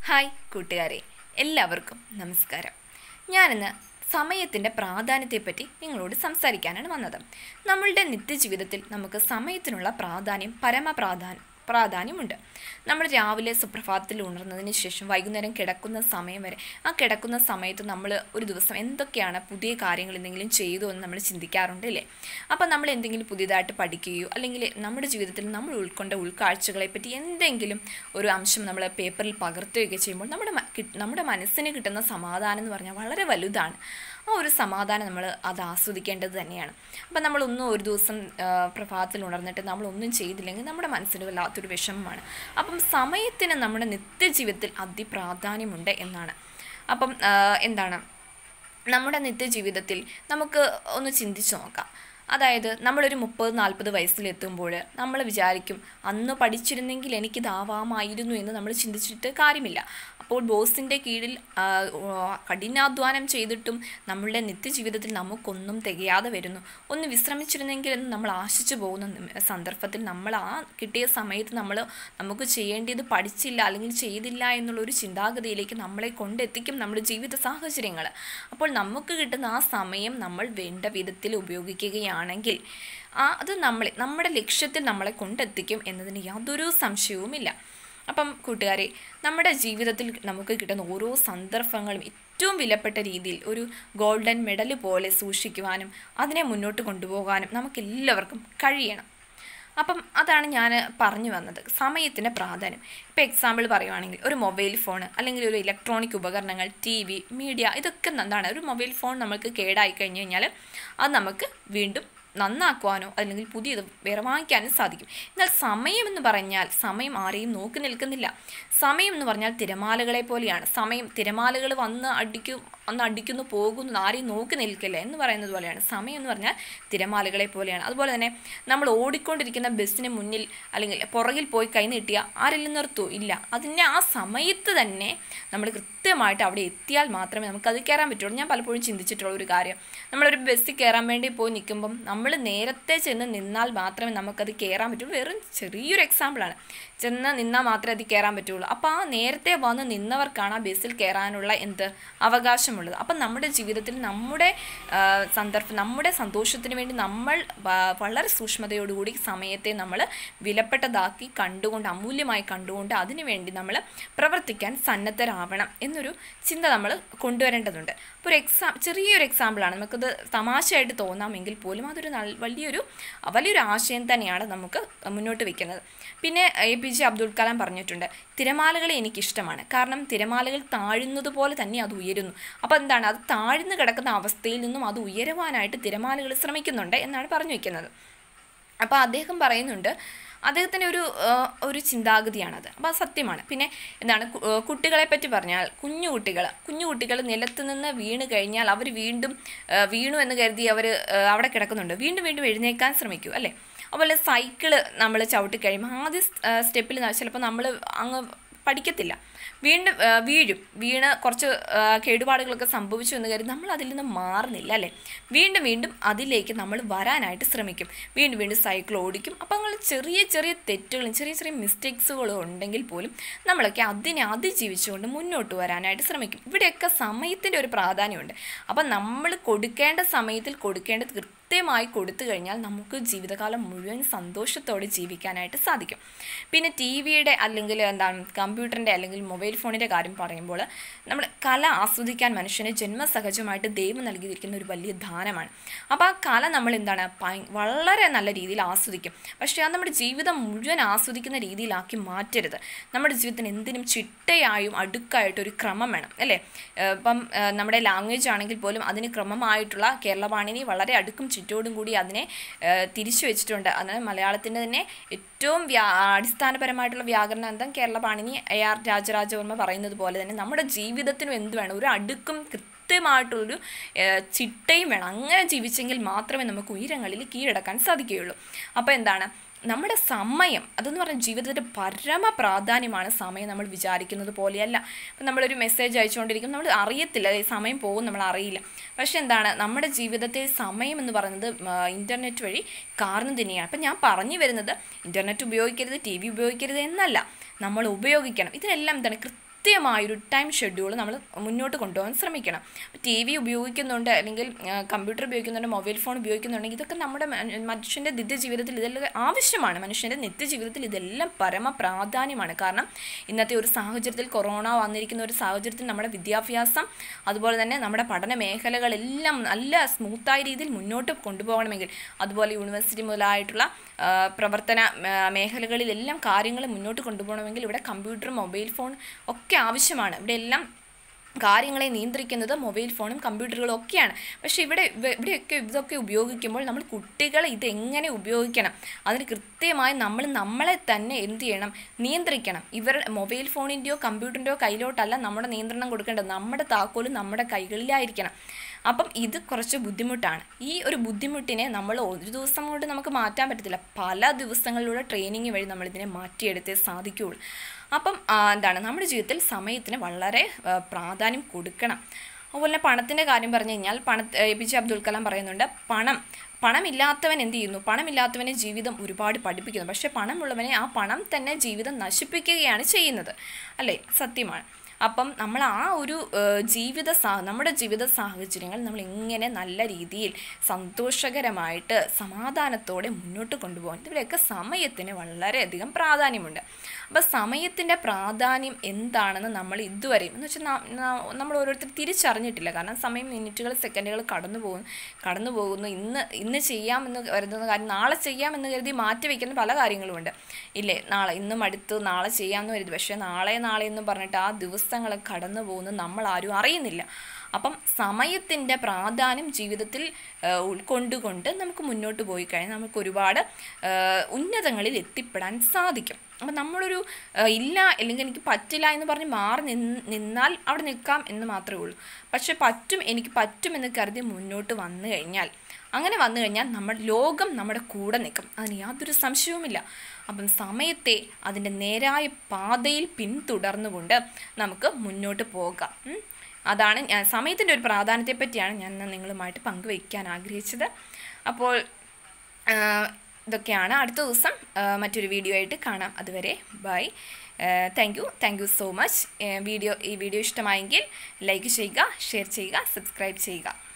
Hi കൂട്ടുകാരെ എല്ലാവർക്കും നമസ്കാരം ഞാനിന്ന് സമയത്തിൻ്റെ പ്രാധാന്യത്തെപ്പറ്റി നിങ്ങളോട് സംസാരിക്കാനാണ് വന്നത് നമ്മളുടെ നിത്യജീവിതത്തിൽ നമുക്ക് സമയത്തിനുള്ള പ്രാധാന്യം പരമപ്രാധാന്യം പ്രാധാന്യമുണ്ട് നമ്മൾ രാവിലെ സുപ്രഭാതത്തിൽ ഉണർന്നതിന് ശേഷം വൈകുന്നേരം കിടക്കുന്ന സമയം വരെ ആ കിടക്കുന്ന സമയത്ത് നമ്മൾ ഒരു ദിവസം എന്തൊക്കെയാണ് പുതിയ കാര്യങ്ങൾ എന്തെങ്കിലും ചെയ്തു എന്ന് നമ്മൾ ചിന്തിക്കാറുണ്ട് അല്ലേ അപ്പം നമ്മൾ എന്തെങ്കിലും പുതിയതായിട്ട് പഠിക്കുകയോ അല്ലെങ്കിൽ നമ്മുടെ ജീവിതത്തിൽ നമ്മൾ ഉൾക്കൊണ്ട ഉൾക്കാഴ്ചകളെ പറ്റി എന്തെങ്കിലും ഒരു അംശം നമ്മൾ പേപ്പറിൽ പകർത്തുകയൊക്കെ ചെയ്യുമ്പോൾ നമ്മുടെ മ- കിട്ട്- നമ്മുടെ മനസ്സിന് കിട്ടുന്ന സമാധാനം എന്ന് പറഞ്ഞാൽ വളരെ വലുതാണ് ആ ഒരു സമാധാനം നമ്മൾ അത് ആസ്വദിക്കേണ്ടത് തന്നെയാണ് അപ്പം നമ്മളൊന്നും ഒരു ദിവസം ആ, പ്രഭാതത്തിൽ ഉണർന്നിട്ട് നമ്മളൊന്നും ചെയ്തില്ലെങ്കിൽ നമ്മുടെ മനസ്സിന് വല്ലാത്തൊരു വിഷമമാണ് അപ്പം സമയത്തിന് നമ്മുടെ നിത്യജീവിതത്തിൽ അതിപ്രാധാന്യമുണ്ട് എന്നാണ് അപ്പം ആ, എന്താണ് നമ്മുടെ നിത്യജീവിതത്തിൽ നമുക്ക് ഒന്ന് ചിന്തിച്ചു നോക്കാം അതായത് നമ്മളൊരു മുപ്പത് നാൽപ്പത് വയസ്സിലെത്തുമ്പോൾ നമ്മൾ വിചാരിക്കും അന്ന് പഠിച്ചിരുന്നെങ്കിൽ എനിക്കിതാവാമായിരുന്നു എന്ന് നമ്മൾ ചിന്തിച്ചിട്ട് കാര്യമില്ല അപ്പോൾ ബോസിൻ്റെ കീഴിൽ ആ, ഓ, കഠിനാധ്വാനം ചെയ്തിട്ടും നമ്മളുടെ നിത്യജീവിതത്തിൽ നമുക്കൊന്നും തികയാതെ വരുന്നു ഒന്ന് വിശ്രമിച്ചിരുന്നെങ്കിൽ എന്ന് നമ്മൾ ആശിച്ചു പോകുന്ന നിമ- സന്ദർഭത്തിൽ നമ്മൾ ആ കിട്ടിയ സമയത്ത് നമ്മൾ നമുക്ക് ചെയ്യേണ്ടത് പഠിച്ചില്ല അല്ലെങ്കിൽ ചെയ്തില്ല എന്നുള്ളൊരു ചിന്താഗതിയിലേക്ക് നമ്മളെ കൊണ്ടെത്തിക്കും നമ്മുടെ ജീവിത സാഹചര്യങ്ങൾ അപ്പോൾ നമുക്ക് കിട്ടുന്ന ആ സമയം നമ്മൾ വേണ്ട വിധത്തിൽ ഉപയോഗിക്കുകയാണെങ്കിൽ ആ അത് നമ്മളെ നമ്മുടെ ലക്ഷ്യത്തിൽ നമ്മളെ കൊണ്ടെത്തിക്കും എന്നതിന് യാതൊരു സംശയവുമില്ല അപ്പം കൂട്ടുകാരെ നമ്മുടെ ജീവിതത്തിൽ നമുക്ക് കിട്ടുന്ന ഓരോ സന്ദർഭങ്ങളും ഏറ്റവും വിലപ്പെട്ട രീതിയിൽ ഒരു ഗോൾഡൻ മെഡൽ പോലെ സൂക്ഷിക്കുവാനും അതിനെ മുന്നോട്ട് കൊണ്ടുപോകാനും നമുക്കെല്ലാവർക്കും കഴിയണം അപ്പം അതാണ് ഞാൻ പറഞ്ഞു വന്നത് സമയത്തിൻ്റെ പ്രാധാന്യം ഇപ്പോൾ എക്സാമ്പിൾ പറയുവാണെങ്കിൽ ഒരു മൊബൈൽ ഫോൺ അല്ലെങ്കിൽ ഒരു ഇലക്ട്രോണിക് ഉപകരണങ്ങൾ ടി വി മീഡിയ ഇതൊക്കെ എന്താണ് ഒരു മൊബൈൽ ഫോൺ നമുക്ക് കേടായി കഴിഞ്ഞ് കഴിഞ്ഞാൽ അത് നമുക്ക് വീണ്ടും നന്നാക്കുവാനോ അല്ലെങ്കിൽ പുതിയത് വേറെ വാങ്ങിക്കാനും സാധിക്കും എന്നാൽ സമയം എന്ന് പറഞ്ഞാൽ സമയം ആരെയും നോക്കി നിൽക്കുന്നില്ല സമയം എന്ന് പറഞ്ഞാൽ തിരമാലകളെ പോലെയാണ് സമയം തിരമാലകൾ വന്ന് അടിക്കും വന്ന് അടിക്കുന്നു പോകുന്നു ആരെയും നോക്കി നിൽക്കില്ല എന്ന് പറയുന്നത് പോലെയാണ് സമയം എന്ന് പറഞ്ഞാൽ തിരമാലകളെ പോലെയാണ് അതുപോലെ തന്നെ നമ്മൾ ഓടിക്കൊണ്ടിരിക്കുന്ന ബസ്സിന് മുന്നിൽ അല്ലെങ്കിൽ പുറകിൽ പോയി കൈ നീട്ടിയ ആരെങ്കിലും നിർത്തൂ ഇല്ല അതിനെ ആ സമയത്ത് തന്നെ നമ്മൾ കൃത്യമായിട്ട് അവിടെ എത്തിയാൽ മാത്രമേ നമുക്കത് കയറാൻ പറ്റുള്ളൂ ഞാൻ പലപ്പോഴും ചിന്തിച്ചിട്ടുള്ള ഒരു കാര്യം നമ്മളൊരു ബസ്സിൽ കയറാൻ വേണ്ടി പോയി നിൽക്കുമ്പം നമ്മൾ നേരത്തെ ചെന്ന് നിന്നാൽ മാത്രമേ നമുക്കത് കയറാൻ പറ്റുള്ളൂ വെറും ചെറിയൊരു എക്സാമ്പിളാണ് ചെന്ന് നിന്നാൽ മാത്രമേ അത് കയറാൻ പറ്റുള്ളൂ അപ്പോൾ ആ നേരത്തെ വന്ന് നിന്നവർക്കാണ് ആ ബസ്സിൽ കയറാനുള്ള എന്ത് അവകാശമുള്ളത് അപ്പം നമ്മുടെ ജീവിതത്തിൽ നമ്മുടെ ആ, സന്ദർഭം നമ്മുടെ സന്തോഷത്തിന് വേണ്ടി നമ്മൾ വ- വളരെ സൂക്ഷ്മതയോടുകൂടി സമയത്തെ നമ്മൾ വിലപ്പെട്ടതാക്കി കണ്ടുകൊണ്ട് അമൂല്യമായി കണ്ടുകൊണ്ട് അതിനു വേണ്ടി നമ്മൾ പ്രവർത്തിക്കാൻ സന്നദ്ധരാവണം എന്നൊരു ചിന്ത നമ്മൾ കൊണ്ടുവരേണ്ടതുണ്ട് അപ്പോൾ ഒരു എക്സാം ചെറിയൊരു എക്സാമ്പിളാണ് നമുക്കത് തമാശയായിട്ട് തോന്നാമെങ്കിൽ പോലും അതൊരു നല്ല വലിയൊരു വലിയൊരു ആശയം തന്നെയാണ് നമുക്ക് മുന്നോട്ട് വെക്കുന്നത് പിന്നെ A P J Abdul Kalam പറഞ്ഞിട്ടുണ്ട് തിരമാലകളെ എനിക്കിഷ്ടമാണ് കാരണം തിരമാലകൾ താഴുന്നത് പോലെ തന്നെ അത് ഉയരുന്നു അപ്പോൾ എന്താണ് അത് താഴ്ന്നു കിടക്കുന്ന അവസ്ഥയിൽ നിന്നും അത് ഉയരുവാനായിട്ട് തിരമാലകൾ ശ്രമിക്കുന്നുണ്ട് എന്നാണ് പറഞ്ഞു വെക്കുന്നത് അപ്പോൾ അദ്ദേഹം പറയുന്നുണ്ട് അദ്ദേഹത്തിൻ്റെ ഒരു ആ, ഒരു ചിന്താഗതിയാണത് അപ്പോൾ അത് സത്യമാണ് പിന്നെ എന്താണ് കു- ആ, കുട്ടികളെ പറ്റി പറഞ്ഞാൽ കുഞ്ഞു കുട്ടികൾ കുഞ്ഞു കുട്ടികൾ നിലത്ത് നിന്ന് വീണ് കഴിഞ്ഞാൽ അവർ വീണ്ടും ആ, വീണു എന്ന് കരുതി അവർ അവിടെ കിടക്കുന്നുണ്ട് വീണ്ടും വീണ്ടും എഴുന്നേക്കാൻ ശ്രമിക്കൂ അല്ലേ അതുപോലെ സൈക്കിള് നമ്മൾ ചവിട്ടി കഴിയുമ്പോൾ ആദ്യ സ്റ്റെപ്പിൽ ചിലപ്പോൾ നമ്മൾ അങ്ങ് പഠിക്കത്തില്ല വീണ്ടും ആ, വീഴും വീണ് കുറച്ച് ആ, കേടുപാടുകളൊക്കെ സംഭവിച്ചു എന്ന് കരുതി നമ്മൾ അതിൽ നിന്ന് മാറുന്നില്ല അല്ലേ വീണ്ടും വീണ്ടും അതിലേക്ക് നമ്മൾ വരാനായിട്ട് ശ്രമിക്കും വീണ്ടും വീണ്ടും സൈക്കിൾ ഓടിക്കും അപ്പോൾ നമ്മൾ ചെറിയ ചെറിയ തെറ്റുകളും ചെറിയ ചെറിയ മിസ്റ്റേക്സുകളും ഉണ്ടെങ്കിൽ പോലും നമ്മളൊക്കെ അതിനെ അതിജീവിച്ചുകൊണ്ട് മുന്നോട്ട് വരാനായിട്ട് ശ്രമിക്കും ഇവിടെയൊക്കെ സമയത്തിൻ്റെ ഒരു പ്രാധാന്യമുണ്ട് അപ്പം നമ്മൾ കൊടുക്കേണ്ട സമയത്തിൽ കൊടുക്കേണ്ടത് കൃത്യമായി കൊടുത്തു കഴിഞ്ഞാൽ നമുക്ക് ജീവിതകാലം മുഴുവൻ സന്തോഷത്തോടെ ജീവിക്കാനായിട്ട് സാധിക്കും പിന്നെ ടി വിയുടെ അല്ലെങ്കിൽ എന്താണ് കമ്പ്യൂട്ടറിൻ്റെ അല്ലെങ്കിൽ മൊബൈൽ ഫോണിൻ്റെ കാര്യം പറയുമ്പോൾ നമ്മൾ കല ആസ്വദിക്കാൻ മനുഷ്യന് ജന്മസഹജമായിട്ട് ദൈവം നൽകിയിരിക്കുന്ന ഒരു വലിയ ദാനമാണ് അപ്പോൾ ആ കല നമ്മൾ എന്താണ് ഭയ- വളരെ നല്ല രീതിയിൽ ആസ്വദിക്കും പക്ഷേ അത് നമ്മുടെ ജീവിതം മുഴുവൻ ആസ്വദിക്കുന്ന രീതിയിലാക്കി മാറ്റരുത് നമ്മുടെ ജീവിതത്തിന് എന്തിനും ചിട്ടയായും അടുക്കായിട്ട് ഒരു ക്രമം വേണം അല്ലേ ഏഹ് ഇപ്പം ഏഹ് നമ്മുടെ ലാംഗ്വേജ് ആണെങ്കിൽ പോലും അതിന് ക്രമമായിട്ടുള്ള കേരളവാണിനി വളരെ അടുക്കും ചുറ്റോടും കൂടി അതിനെ ഏഹ് തിരിച്ചു വെച്ചിട്ടുണ്ട് അതിന് മലയാളത്തിൻ്റെ തന്നെ ഏറ്റവും വ്യാ അടിസ്ഥാനപരമായിട്ടുള്ള വ്യാകരണാന്തം കേരളപാണിനി എ ആർ രാജരാജവർമ്മ പറയുന്നത് പോലെ തന്നെ നമ്മുടെ ജീവിതത്തിനും എന്ത് വേണം ഒരു അടുക്കും കൃത്യമായിട്ടൊരു ഏഹ് ചിട്ടയും വേണം അങ്ങനെ ജീവിച്ചെങ്കിൽ മാത്രമേ നമുക്ക് ഉയരങ്ങളിൽ കീഴടക്കാൻ സാധിക്കുകയുള്ളൂ അപ്പോൾ എന്താണ് നമ്മുടെ സമയം അതെന്ന് പറഞ്ഞാൽ ജീവിതത്തിൻ്റെ പരമ പ്രാധാന്യമാണ് സമയം നമ്മൾ വിചാരിക്കുന്നത് പോലെയല്ല ഇപ്പം നമ്മളൊരു മെസ്സേജ് അയച്ചുകൊണ്ടിരിക്കും നമ്മൾ അറിയത്തില്ല ഈ സമയം പോകും നമ്മൾ അറിയില്ല പക്ഷെ എന്താണ് നമ്മുടെ ജീവിതത്തെ സമയം എന്ന് പറയുന്നത് ഇൻ്റർനെറ്റ് വഴി കാരണം തന്നെയാണ് അപ്പം ഞാൻ പറഞ്ഞു വരുന്നത് ഇൻ്റർനെറ്റ് ഉപയോഗിക്കരുത് ടി വി ഉപയോഗിക്കരുത് എന്നല്ല നമ്മൾ ഉപയോഗിക്കണം ഇതിനെല്ലാം എന്താണ് കൃത്യ കൃത്യമായൊരു ടൈം ഷെഡ്യൂൾ നമ്മൾ മുന്നോട്ട് കൊണ്ടുപോകാൻ ശ്രമിക്കണം ടി വി ഉപയോഗിക്കുന്നുണ്ട് അല്ലെങ്കിൽ കമ്പ്യൂട്ടർ ഉപയോഗിക്കുന്നുണ്ട് മൊബൈൽ ഫോൺ ഉപയോഗിക്കുന്നുണ്ടെങ്കിൽ ഇതൊക്കെ നമ്മുടെ മ- മനുഷ്യൻ്റെ നിത്യജീവിതത്തിൽ ഇതെല്ലാം ആവശ്യമാണ് മനുഷ്യൻ്റെ നിത്യജീവിതത്തിൽ ഇതെല്ലാം പരമ പ്രാധാന്യമാണ് കാരണം ഇന്നത്തെ ഒരു സാഹചര്യത്തിൽ കൊറോണ വന്നിരിക്കുന്ന ഒരു സാഹചര്യത്തിൽ നമ്മുടെ വിദ്യാഭ്യാസം അതുപോലെ തന്നെ നമ്മുടെ പഠന മേഖലകളെല്ലാം നല്ല സ്മൂത്തായ രീതിയിൽ മുന്നോട്ട് കൊണ്ടുപോകണമെങ്കിൽ അതുപോലെ യൂണിവേഴ്സിറ്റി മുതലായിട്ടുള്ള ആ, പ്രവർത്തന ആ, മേഖലകളിലെല്ലാം കാര്യങ്ങൾ മുന്നോട്ട് കൊണ്ടുപോകണമെങ്കിൽ ഇവിടെ കമ്പ്യൂട്ടർ മൊബൈൽ ഫോൺ ഒക്കെ ആവശ്യമാണ് ഇവിടെ എല്ലാം കാര്യങ്ങളെ നിയന്ത്രിക്കുന്നത് മൊബൈൽ ഫോണും കമ്പ്യൂട്ടറുകളും ഒക്കെയാണ് പക്ഷേ ഇവിടെ ഇവ- ഇവിടെയൊക്കെ ഇതൊക്കെ ഉപയോഗിക്കുമ്പോൾ നമ്മൾ കുട്ടികളെ ഇതെങ്ങനെ ഉപയോഗിക്കണം അതിന് കൃത്യമായി നമ്മൾ നമ്മളെ തന്നെ എന്ത് ചെയ്യണം നിയന്ത്രിക്കണം ഇവർ മൊബൈൽ ഫോണിൻ്റെയോ കമ്പ്യൂട്ടറിൻ്റെയോ കയ്യിലോട്ടല്ല നമ്മുടെ നിയന്ത്രണം കൊടുക്കേണ്ടത് നമ്മുടെ താക്കോലും നമ്മുടെ കൈകളിലായിരിക്കണം അപ്പം ഇത് കുറച്ച് ബുദ്ധിമുട്ടാണ് ഈ ഒരു ബുദ്ധിമുട്ടിനെ നമ്മൾ ഒരു ദിവസം കൊണ്ട് നമുക്ക് മാറ്റാൻ പറ്റത്തില്ല പല ദിവസങ്ങളിലൂടെ ട്രെയിനിങ് വഴി നമ്മൾ ഇതിനെ മാറ്റിയെടുത്തേ സാധിക്കുകയുള്ളൂ അപ്പം ആ, എന്താണ് നമ്മുടെ ജീവിതത്തിൽ സമയത്തിന് വളരെ ആ, പ്രാധാന്യം കൊടുക്കണം അതുപോലെ തന്നെ പണത്തിൻ്റെ കാര്യം പറഞ്ഞു കഴിഞ്ഞാൽ പണ A P J Abdul Kalam പറയുന്നുണ്ട് പണം പണമില്ലാത്തവൻ എന്ത് ചെയ്യുന്നു പണമില്ലാത്തവനെ ജീവിതം ഒരുപാട് പഠിപ്പിക്കുന്നു പക്ഷേ പണമുള്ളവനെ ആ പണം തന്നെ ജീവിതം നശിപ്പിക്കുകയാണ് ചെയ്യുന്നത് അല്ലേ സത്യമാണ് അപ്പം നമ്മൾ ആ ഒരു ഏഹ്, ജീവിത സാ നമ്മുടെ ജീവിത സാഹചര്യങ്ങൾ നമ്മൾ എങ്ങനെ നല്ല രീതിയിൽ സന്തോഷകരമായിട്ട് സമാധാനത്തോടെ മുന്നോട്ട് കൊണ്ടുപോകാൻ ഇതിലൊക്കെ സമയത്തിന് വളരെയധികം പ്രാധാന്യമുണ്ട് അപ്പോൾ സമയത്തിൻ്റെ പ്രാധാന്യം എന്താണെന്ന് നമ്മൾ ഇതുവരെയും എന്ന് വെച്ചാൽ ന- ന- നമ്മൾ ഓരോരുത്തർ തിരിച്ചറിഞ്ഞിട്ടില്ല കാരണം സമയം മിനിറ്റുകൾ സെക്കൻഡുകൾ കടന്നു പോകുന്നു കടന്നു പോകുന്നു ഇന്ന് ഇന്ന് ചെയ്യാമെന്ന് കരുതുന്ന കാര്യം നാളെ ചെയ്യാമെന്ന് കരുതി മാറ്റി വയ്ക്കുന്ന പല കാര്യങ്ങളുമുണ്ട് ഇല്ലേ നാളെ ഇന്നും അടുത്ത് നാളെ ചെയ്യാമെന്ന് കരുതി പക്ഷേ നാളെ നാളെ എന്ന് പറഞ്ഞിട്ട് ആ ദിവസങ്ങൾ കടന്നു പോകുന്നത് നമ്മൾ ആരും അറിയുന്നില്ല അപ്പം സമയത്തിൻ്റെ പ്രാധാന്യം ജീവിതത്തിൽ ആ, ഉൾക്കൊണ്ടുകൊണ്ട് നമുക്ക് മുന്നോട്ട് പോയി കഴിഞ്ഞാൽ നമുക്ക് ഒരുപാട് ആ, ഉന്നതങ്ങളിൽ എത്തിപ്പെടാൻ സാധിക്കും അപ്പം നമ്മളൊരു ആ, ഇല്ല അല്ലെങ്കിൽ എനിക്ക് പറ്റില്ല എന്ന് പറഞ്ഞ് മാറി നിന്ന് നിന്നാൽ അവിടെ നിൽക്കാം എന്ന് മാത്രമേ ഉള്ളൂ പക്ഷെ പറ്റും എനിക്ക് പറ്റും എന്ന് കരുതി മുന്നോട്ട് വന്നു കഴിഞ്ഞാൽ അങ്ങനെ വന്നു കഴിഞ്ഞാൽ നമ്മുടെ ലോകം നമ്മുടെ കൂടെ നിൽക്കും അതിന് യാതൊരു സംശയവുമില്ല അപ്പം സമയത്തെ അതിൻ്റെ നേരായ പാതയിൽ പിന്തുടർന്നുകൊണ്ട് നമുക്ക് മുന്നോട്ട് പോകാം ഉം. അതാണ് ഞാൻ സമയത്തിൻ്റെ ഒരു പ്രാധാന്യത്തെ പറ്റിയാണ് ഞാൻ ഇന്ന് നിങ്ങളുമായിട്ട് പങ്കുവയ്ക്കാൻ ആഗ്രഹിച്ചത് അപ്പോൾ ആ, ഇതൊക്കെയാണ് അടുത്ത ദിവസം ആ, മറ്റൊരു വീഡിയോ ആയിട്ട് കാണാം അതുവരെ bye thank you thank you so much video ഈ വീഡിയോ ഇഷ്ടമായെങ്കിൽ ലൈക്ക് ചെയ്യുക ഷെയർ ചെയ്യുക സബ്സ്ക്രൈബ് ചെയ്യുക